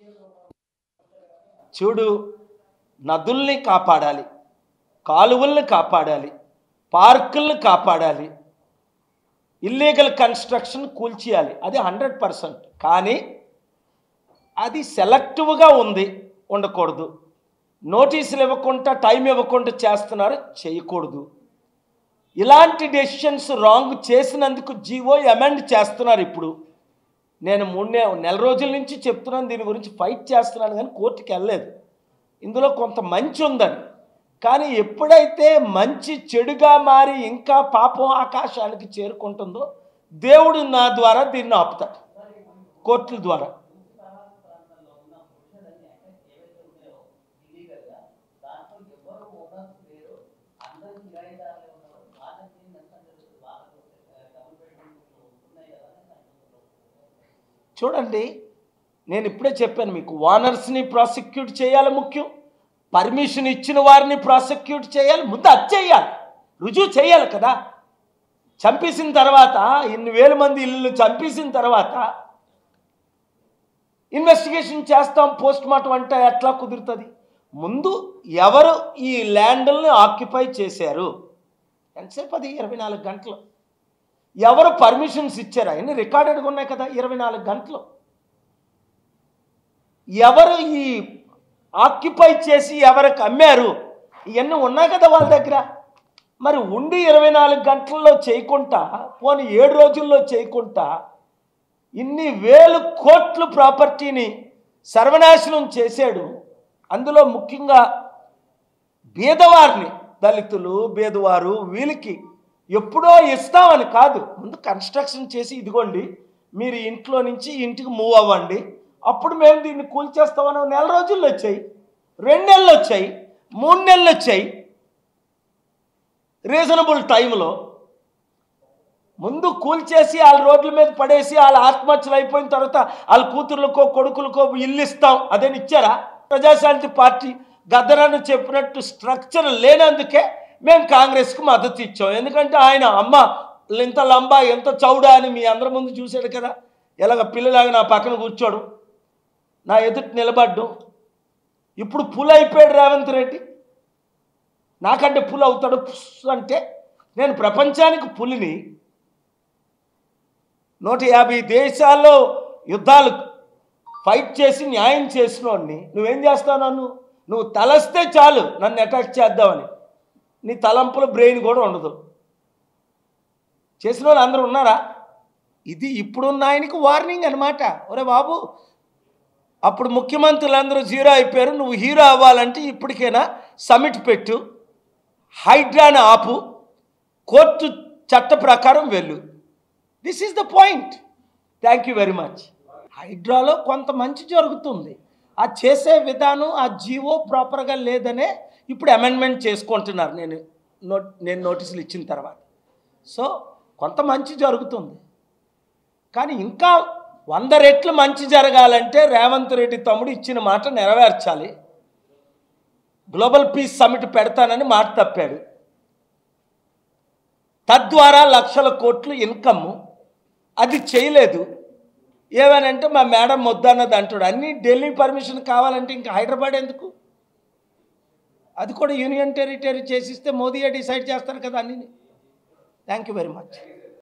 చూడు నదుల్ని కాపాడాలి కాలువల్ని కాపాడాలి పార్కుల్ని కాపాడాలి ఇల్లీగల్ కన్స్ట్రక్షన్ కూల్చేయాలి అది హండ్రెడ్ పర్సెంట్ కానీ అది సెలెక్టివ్గా ఉంది ఉండకూడదు నోటీసులు ఇవ్వకుండా టైం ఇవ్వకుండా చేస్తున్నారు చేయకూడదు ఇలాంటి డెసిషన్స్ రాంగ్ చేసినందుకు జీవో అమెండ్ చేస్తున్నారు ఇప్పుడు నేను మూడు నె- నెల రోజుల నుంచి చెప్తున్నాను దీని గురించి ఫైట్ చేస్తున్నాను కానీ కోర్టుకి వెళ్ళలేదు ఇందులో కొంత మంచి ఉందని కానీ ఎప్పుడైతే మంచి చెడుగా మారి ఇంకా పాపం ఆకాశానికి చేరుకుంటుందో దేవుడు నా ద్వారా దీన్ని ఆపుతాడు కోర్టుల ద్వారా చూడండి నేను ఇప్పుడే చెప్పాను మీకు వానర్స్ని ప్రాసిక్యూట్ చేయాలి ముఖ్యం పర్మిషన్ ఇచ్చిన వారిని ప్రాసిక్యూట్ చేయాలి ముందు అది చేయాలి రుజువు చేయాలి కదా చంపేసిన తర్వాత ఇన్ని వేల మంది ఇల్లు చంపేసిన తర్వాత ఇన్వెస్టిగేషన్ చేస్తాం పోస్ట్ మార్టం అంటే ఎట్లా కుదురుతుంది ముందు ఎవరు ఈ ల్యాండ్ని ఆక్యుపై చేశారు ఎంతసేపు అది ఇరవై నాలుగు గంటలు ఎవరు పర్మిషన్స్ ఇచ్చారు అవన్నీ రికార్డెడ్గా ఉన్నాయి కదా ఇరవై నాలుగు గంటలు ఎవరు ఈ ఆక్యుపై చేసి ఎవరికి అమ్మారు ఇవన్నీ ఉన్నాయి కదా వాళ్ళ దగ్గర మరి ఉండి ఇరవై నాలుగు గంటల్లో చేయకుండా పోనీ ఏడు రోజుల్లో చేయకుండా ఇన్ని వేలు కోట్లు ప్రాపర్టీని సర్వనాశనం చేశాడు అందులో ముఖ్యంగా బీదవారిని దళితులు బీదవారు వీళ్ళకి ఎప్పుడో ఇస్తామని కాదు ముందు కన్స్ట్రక్షన్ చేసి ఇదిగోండి మీరు ఇంట్లో నుంచి ఇంటికి మూవ్ అవ్వండి అప్పుడు మేము దీన్ని కూల్చేస్తామని ఒక నెల రోజుల్లో వచ్చాయి రెండు నెలలు వచ్చాయి మూడు నెలలు వచ్చాయి రీజనబుల్ టైంలో ముందు కూల్చేసి వాళ్ళ రోడ్ల మీద పడేసి వాళ్ళ ఆత్మహత్యలు అయిపోయిన తర్వాత వాళ్ళ కూతుర్లకో కొడుకులకో ఇల్లు ఇస్తాం అదేని ఇచ్చారా ప్రజాశాంతి పార్టీ గద్దరని చెప్పినట్టు స్ట్రక్చర్ లేనందుకే మేము కాంగ్రెస్కు మద్దతు ఇచ్చాం ఎందుకంటే ఆయన అమ్మ ఇంత లంబా ఎంత చౌడా అని మీ అందరి ముందు చూశాడు కదా ఎలాగ పిల్లలాగా నా పక్కన కూర్చోడు నా ఎదుటి నిలబడ్డు ఇప్పుడు పుల్ అయిపోయాడు రేవంత్ రెడ్డి నాకంటే పుల్ అవుతాడు పుస్ అంటే నేను ప్రపంచానికి పులిని నూట యాభై దేశాల్లో యుద్ధాలు ఫైట్ చేసి న్యాయం చేసినోడిని నువ్వేం చేస్తావు నన్ను నువ్వు తలస్తే చాలు నన్ను అటాక్ చేద్దామని నీ తలంపుల బ్రెయిన్ కూడా ఉండదు చేసిన వాళ్ళు అందరూ ఉన్నారా ఇది ఇప్పుడున్న ఆయనకి వార్నింగ్ అనమాట ఒరే బాబు అప్పుడు ముఖ్యమంత్రులందరూ జీరో అయిపోయారు నువ్వు హీరో అవ్వాలంటే ఇప్పటికైనా సమిట్ పెట్టు హైడ్రాని ఆపు కోర్టు చట్ట ప్రకారం వెళ్ళు this is the point thank you very much హైడ్రాలో కొంత మంచి జరుగుతుంది ఆ చేసే విధానం ఆ జీవో ప్రాపర్గా లేదనే ఇప్పుడు అమెండ్మెంట్ చేసుకుంటున్నారు నేను నో నేను నోటీసులు ఇచ్చిన తర్వాత సో కొంత మంచి జరుగుతుంది కానీ ఇంకా వంద రెట్లు మంచి జరగాలంటే రేవంత్ రెడ్డి తమ్ముడు ఇచ్చిన మాట నెరవేర్చాలి గ్లోబల్ పీస్ సమిట్ పెడతానని మాట తప్పాడు తద్వారా లక్షల కోట్లు ఇన్కమ్ అది చేయలేదు ఏమనంటే మా మేడం వద్దన్నది అంటాడు అన్నీ ఢిల్లీ పర్మిషన్ కావాలంటే ఇంకా హైదరాబాద్ ఎందుకు అది కూడా యూనియన్ టెరిటరీ చేసిస్తే మోదీయే డిసైడ్ చేస్తారు కదా అన్నీ థ్యాంక్ యూ వెరీ మచ్